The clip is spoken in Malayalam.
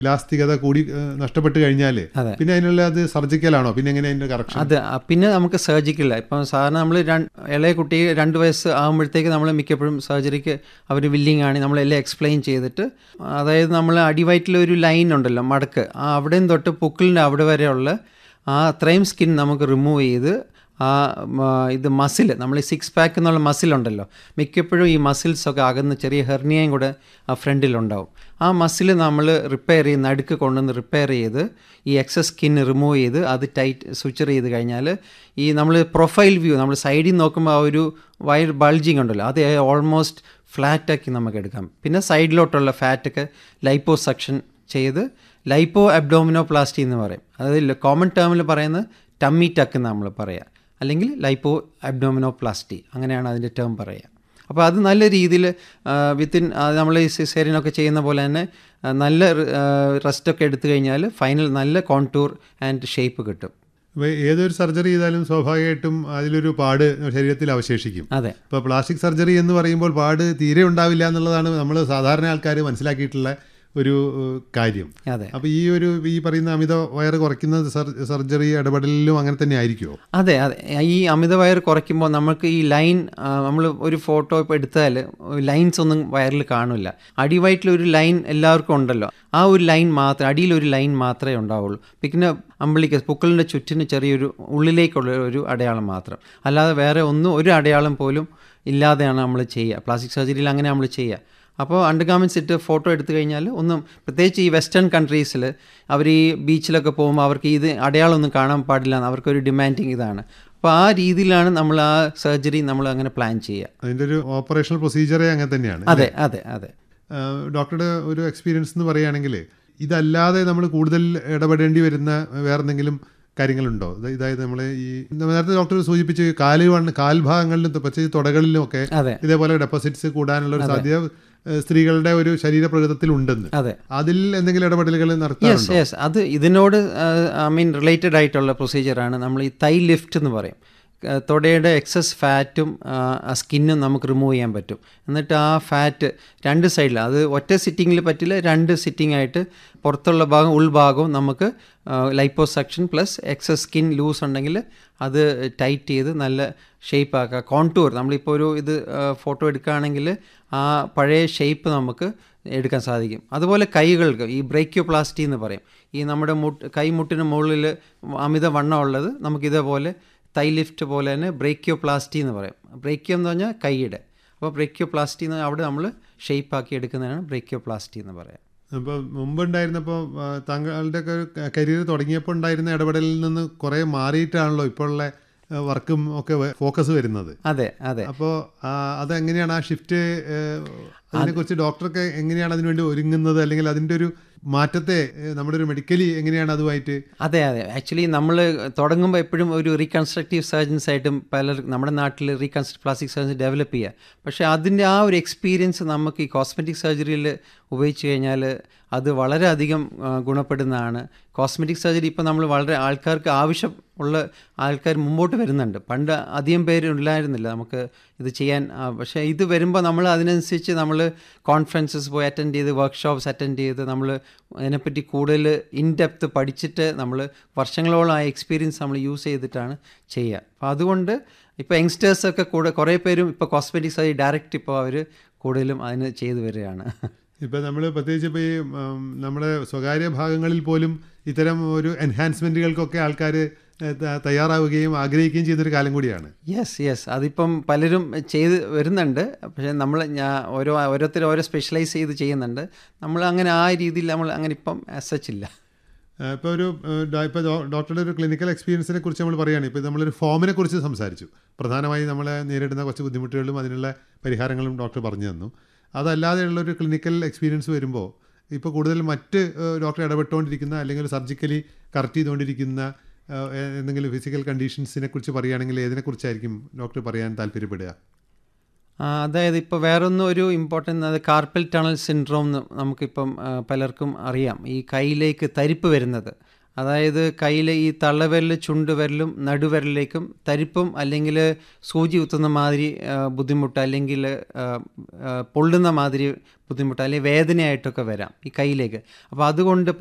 ഇലാസ്തികത കൂടി ഏഹ്, നഷ്ടപ്പെട്ട് കഴിഞ്ഞാൽ അതെ. പിന്നെ അതിനുള്ള അത് സർജിക്കലാണോ പിന്നെ എങ്ങനെ അതിന്റെ കറക്ഷൻ അത് ആ, പിന്നെ നമുക്ക് സർജിക്കൽ ഇപ്പം സാധാരണ നമ്മൾ ഇളയ കുട്ടി രണ്ട് വയസ്സ് ആകുമ്പോഴത്തേക്ക് നമ്മൾ മിക്കപ്പോഴും സർജറിക്ക് അവർ വില്ലിങ് ആണ് നമ്മളെല്ലാം എക്സ്പ്ലെയിൻ ചെയ്തിട്ട് അതായത് നമ്മൾ അടിവയറ്റിൽ ഒരു ലൈൻ ഉണ്ടല്ലോ മടക്ക് ആ അവിടെയും തൊട്ട് പുക്കിളിൻ്റെ അവിടെ വരെയുള്ള ആ അത്രയും സ്കിൻ നമുക്ക് റിമൂവ് ചെയ്ത് ആ മ, ഇത് മസിൽ നമ്മൾ ഈ സിക്സ് പാക്ക് എന്നുള്ള മസിലുണ്ടല്ലോ മിക്കപ്പോഴും ഈ മസിൽസൊക്കെ അകന്ന് ചെറിയ ഹെർണിയയും കൂടെ ആ ഫ്രണ്ടിലുണ്ടാവും ആ മസിൽ നമ്മൾ റിപ്പയർ ചെയ്ത് നടുക്ക് കൊണ്ടുവന്ന് റിപ്പയർ ചെയ്ത് ഈ എക്സസ് സ്കിൻ റിമൂവ് ചെയ്ത് അത് ടൈറ്റ് സ്വിച്ചർ ചെയ്ത് കഴിഞ്ഞാൽ ഈ നമ്മൾ പ്രൊഫൈൽ വ്യൂ നമ്മൾ സൈഡിൽ നോക്കുമ്പോൾ ആ ഒരു വയർ ബൾജിങ് ഉണ്ടല്ലോ അത് ഓൾമോസ്റ്റ് ഫ്ലാറ്റാക്കി നമുക്ക് എടുക്കാം പിന്നെ സൈഡിലോട്ടുള്ള ഫാറ്റൊക്കെ ലൈപ്പോ സക്ഷൻ ചെയ്ത് ലൈപ്പോ അബ്ഡോമിനോപ്ലാസ്റ്റി എന്ന് പറയും അതായത് കോമൺ ടേമിൽ പറയുന്നത് ടമ്മി ടക്ക് എന്ന് നമ്മൾ പറയുക അല്ലെങ്കിൽ ലൈപ്പോ അബ്ഡോമിനോപ്ലാസ്റ്റി അങ്ങനെയാണ് അതിൻ്റെ ടേം പറയുക അപ്പോൾ അത് നല്ല രീതിയിൽ വിത്തിൻ നമ്മൾ ഈ സിസേറിയനൊക്കെ ചെയ്യുന്ന പോലെ തന്നെ ആ, നല്ല റെസ്റ്റൊക്കെ എടുത്തു കഴിഞ്ഞാൽ ഫൈനൽ നല്ല കോൺടൂർ ആൻഡ് ഷേപ്പ് കിട്ടും അപ്പോൾ ഏതൊരു സർജറി ചെയ്താലും സ്വാഭാവികമായിട്ടും അതിലൊരു പാട് ശരീരത്തിൽ അവശേഷിക്കും അതെ ഇപ്പോൾ പ്ലാസ്റ്റിക് സർജറി എന്ന് പറയുമ്പോൾ പാട് തീരെ ഉണ്ടാവില്ല എന്നുള്ളതാണ് നമ്മൾ സാധാരണ ആൾക്കാർ മനസ്സിലാക്കിയിട്ടുള്ള ഒരു ഏഹ്, കാര്യം അതെ അപ്പോൾ ഈ ഒരു ഈ പറയുന്ന അമിത വയറ് കുറയ്ക്കുന്ന സർ- സർജറി ഇടപെടലിലും അങ്ങനെ തന്നെ ആയിരിക്കുമോ അതെ അതെ ഈ അമിത വയർ കുറയ്ക്കുമ്പോൾ നമുക്ക് ഈ ലൈൻ നമ്മൾ ഒരു ഫോട്ടോ ഇപ്പോൾ എടുത്താൽ ലൈൻസ് ഒന്നും വയറിൽ കാണില്ല അടിവയറ്റിൽ ഒരു ലൈൻ എല്ലാവർക്കും ഉണ്ടല്ലോ ആ ഒരു ലൈൻ മാത്രം അടിയിൽ ഒരു ലൈൻ മാത്രമേ ഉണ്ടാവുള്ളൂ പിന്നെ അമ്പിളിക്ക് പുക്കളിൻ്റെ ചുറ്റിന് ചെറിയൊരു ഉള്ളിലേക്കുള്ള ഒരു അടയാളം മാത്രം അല്ലാതെ വേറെ ഒന്നും ഒരു അടയാളം പോലും ഇല്ലാതെയാണ് നമ്മൾ ചെയ്യുക പ്ലാസ്റ്റിക് സർജറിയിൽ അങ്ങനെ നമ്മൾ ചെയ്യുക അപ്പോൾ അണ്ടർഗാർമെൻറ്റ്സ് ഇട്ട് ഫോട്ടോ എടുത്തു കഴിഞ്ഞാൽ ഒന്നും പ്രത്യേകിച്ച് ഈ വെസ്റ്റേൺ കൺട്രീസിൽ അവർ ഈ ബീച്ചിലൊക്കെ പോകുമ്പോൾ അവർക്ക് ഇത് അടയാളമൊന്നും കാണാൻ പാടില്ല എന്ന് അവർക്കൊരു ഡിമാൻഡിങ് ഇതാണ് അപ്പോൾ ആ രീതിയിലാണ് നമ്മൾ ആ സർജറി നമ്മൾ അങ്ങനെ പ്ലാൻ ചെയ്യുക അതിൻ്റെ ഒരു ഓപ്പറേഷണൽ പ്രൊസീജിയറേ അങ്ങനെ തന്നെയാണ് അതെ അതെ അതെ ആഹ് ഡോക്ടറുടെ ഒരു എക്സ്പീരിയൻസ് എന്ന് പറയുകയാണെങ്കിൽ ഇതല്ലാതെ നമ്മൾ കൂടുതൽ ഇടപെടേണ്ടി വരുന്ന വേറെ എന്തെങ്കിലും കാര്യങ്ങളുണ്ടോ ഇത് അതായത് നമ്മൾ ഈ നേരത്തെ ഡോക്ടർ സൂചിപ്പിച്ചു ഈ കാല് വണ്ണ് കാൽഭാഗങ്ങളിലും പ്രത്യേകിച്ച് തുടകളിലും ഒക്കെ അതെ ഇതേപോലെ ഡെപ്പോസിറ്റ്സ് കൂടാനുള്ള ഒരു സാധ്യത ഏഹ് സ്ത്രീകളുടെ ഒരു ശരീരപ്രകൃതത്തിൽ ഉണ്ടെന്ന് അതെ അതിൽ എന്തെങ്കിലും ഇടപെടലുകൾ യെസ് നടത്താറുണ്ടോ യെസ് അത് ഇതിനോട് ഐ മീൻ റിലേറ്റഡ് ആയിട്ടുള്ള പ്രൊസീജിയറാണ് നമ്മൾ ഈ തൈ ലിഫ്റ്റ് എന്ന് പറയും ആ, തുടയുടെ എക്സസ് ഫാറ്റും ആ സ്കിന്നും നമുക്ക് റിമൂവ് ചെയ്യാൻ പറ്റും എന്നിട്ട് ആ ഫാറ്റ് രണ്ട് സൈഡിൽ അത് ഒറ്റ സിറ്റിങ്ങിൽ പറ്റില്ല രണ്ട് സിറ്റിംഗ് ആയിട്ട് പുറത്തുള്ള ഭാഗം ഉൾഭാഗവും നമുക്ക് liposuction plus excess skin loose ഉണ്ടെങ്കിൽ അത് ടൈറ്റ് ചെയ്ത് നല്ല ഷേപ്പ് ആക്കുക കോൺടൂർ നമ്മളിപ്പോൾ ഒരു ഇത് ഫോട്ടോ എടുക്കുകയാണെങ്കിൽ ആ പഴയ ഷേപ്പ് നമുക്ക് എടുക്കാൻ സാധിക്കും അതുപോലെ കൈകൾക്ക് ഈ ബ്രേക്യോപ്ലാസ്റ്റി എന്ന് പറയും ഈ നമ്മുടെ മുട്ട് കൈമുട്ടിന് മുകളിൽ അമിത വണ്ണം ഉള്ളത് നമുക്ക് ഇതേപോലെ തൈ ലിഫ്റ്റ് പോലെ തന്നെ ബ്രേക്യോപ്ലാസ്റ്റി എന്ന് പറയും ബ്രേക്യോ എന്ന് പറഞ്ഞാൽ കൈയുടെ അപ്പോൾ ബ്രേക്യോപ്ലാസ്റ്റി എന്ന് അവിടെ നമ്മൾ ഷേപ്പ് ആക്കി എടുക്കുന്നതാണ് ബ്രേക്യോപ്ലാസ്റ്റി എന്ന് പറയാം അപ്പോൾ മുമ്പുണ്ടായിരുന്നപ്പോൾ താങ്കളുടെ ഒക്കെ കരിയർ തുടങ്ങിയപ്പോൾ ഉണ്ടായിരുന്ന ഇടപെടലിൽ നിന്ന് കുറേ മാറിയിട്ടാണല്ലോ ഇപ്പോഴുള്ള വർക്കും ഒക്കെ ഫോക്കസ് വരുന്നത് അതെ അതെ അപ്പോൾ അതെങ്ങനെയാണ് ആ ഷിഫ്റ്റ് അതിനെക്കുറിച്ച് ഡോക്ടർക്ക് എങ്ങനെയാണ് അതിനുവേണ്ടി ഒരുങ്ങുന്നത് അല്ലെങ്കിൽ അതിൻ്റെ ഒരു മാറ്റത്തെ ഏഹ്, നമ്മുടെ ഒരു മെഡിക്കലി എങ്ങനെയാണ് അതുമായിട്ട് അതെ അതെ ആക്ച്വലി നമ്മൾ തുടങ്ങുമ്പോൾ എപ്പോഴും ഒരു റീകൺസ്ട്രക്റ്റീവ് സർജൻസ് ആയിട്ടും പലർ നമ്മുടെ നാട്ടിൽ റീകൺസ്ട്രക്ട് പ്ലാസ്റ്റിക് സർജൻ ഡെവലപ്പ് ചെയ്യുക പക്ഷേ അതിൻ്റെ ആ ഒരു എക്സ്പീരിയൻസ് നമുക്ക് ഈ കോസ്മെറ്റിക് സർജറിയിൽ ഉപയോഗിച്ച് കഴിഞ്ഞാൽ അത് വളരെയധികം ആ, ഗുണപ്പെടുന്നതാണ് കോസ്മെറ്റിക് സർജറി ഇപ്പോൾ നമ്മൾ വളരെ ആൾക്കാർക്ക് ആവശ്യം ഉള്ള ആൾക്കാർ മുമ്പോട്ട് വരുന്നുണ്ട് പണ്ട് അധികം പേര് ഇല്ലായിരുന്നില്ല നമുക്ക് ഇത് ചെയ്യാൻ ആ, പക്ഷേ ഇത് വരുമ്പോൾ നമ്മൾ അതിനനുസരിച്ച് നമ്മൾ കോൺഫറൻസസ് പോയി അറ്റൻഡ് ചെയ്ത് വർക്ക്ഷോപ്സ് അറ്റൻഡ് ചെയ്ത് നമ്മൾ അതിനെപ്പറ്റി കൂടുതൽ ഇൻ ഡെപ്ത് പഠിച്ചിട്ട് നമ്മൾ വർഷങ്ങളോളം ആ എക്സ്പീരിയൻസ് നമ്മൾ യൂസ് ചെയ്തിട്ടാണ് ചെയ്യുക അപ്പോൾ അതുകൊണ്ട് ഇപ്പോൾ യങ്സ്റ്റേഴ്സൊക്കെ കൂടെ കുറേ പേരും ഇപ്പോൾ കോസ്മെറ്റിക്സ് ആയി ഡയറക്റ്റ് ഇപ്പോൾ അവർ കൂടുതലും അതിന് ചെയ്തു വരികയാണ് ഇപ്പോൾ നമ്മൾ പ്രത്യേകിച്ച് ഇപ്പോൾ ഈ ഉം, നമ്മുടെ സ്വകാര്യ ഭാഗങ്ങളിൽ പോലും ഇത്തരം ഒരു എൻഹാൻസ്മെൻറ്റുകൾക്കൊക്കെ ആൾക്കാർ തയ്യാറാവുകയും ആഗ്രഹിക്കുകയും ചെയ്യുന്നൊരു കാലം കൂടിയാണ് യെസ് യെസ് അതിപ്പം പലരും ചെയ്ത് വരുന്നുണ്ട് പക്ഷേ നമ്മൾ ഞാൻ ഓരോ ഓരോരുത്തർ ഓരോ സ്പെഷ്യലൈസ് ചെയ്ത് ചെയ്യുന്നുണ്ട് നമ്മൾ അങ്ങനെ ആ രീതിയിൽ നമ്മൾ അങ്ങനെ ഇപ്പം സച്ച് ഇല്ല ഇപ്പോൾ ഒരു ഇപ്പോൾ ഡോക്ടറുടെ ഒരു ക്ലിനിക്കൽ എക്സ്പീരിയൻസിനെ കുറിച്ച് നമ്മൾ പറയുകയാണ് ഇപ്പോൾ നമ്മളൊരു ഫോമിനെ കുറിച്ച് സംസാരിച്ചു പ്രധാനമായും നമ്മൾ നേരിടുന്ന കുറച്ച് ബുദ്ധിമുട്ടുകളും അതിനുള്ള പരിഹാരങ്ങളും ഡോക്ടർ പറഞ്ഞു തന്നു അതല്ലാതെയുള്ള ഒരു ക്ലിനിക്കൽ എക്സ്പീരിയൻസ് വരുമ്പോൾ ഇപ്പോൾ കൂടുതൽ മറ്റ് ഏഹ്, ഡോക്ടർ ഇടപെട്ടുകൊണ്ടിരിക്കുന്ന അല്ലെങ്കിൽ സർജിക്കലി കറക്റ്റ് ചെയ്തുകൊണ്ടിരിക്കുന്ന ഏഹ്, എന്തെങ്കിലും ഫിസിക്കൽ കണ്ടീഷൻസിനെ കുറിച്ച് പറയുകയാണെങ്കിൽ ഏതിനെക്കുറിച്ചായിരിക്കും ഡോക്ടർ പറയാൻ താല്പര്യപ്പെടുക ആ, അതായത് ഇപ്പോൾ വേറൊന്നും ഒരു ഇമ്പോർട്ടൻ്റ് അത് കാർപ്പൽ ടണൽ സിൻഡ്രോം എന്ന് നമുക്കിപ്പം ആ, പലർക്കും അറിയാം ഈ കൈയിലേക്ക് തരിപ്പ് വരുന്നത് അതായത് കയ്യിൽ ഈ തള്ളവിരൽ ചുണ്ടുവിരലും നടുവിരലിലേക്കും തരിപ്പും അല്ലെങ്കിൽ സൂചി കുത്തുന്ന മാതിരി ആ, ബുദ്ധിമുട്ട് അല്ലെങ്കിൽ ആ, ആ, പൊള്ളുന്ന മാതിരി ബുദ്ധിമുട്ട് അല്ലെങ്കിൽ വേദനയായിട്ടൊക്കെ വരാം ഈ കയ്യിലേക്ക് അപ്പോൾ അതുകൊണ്ട്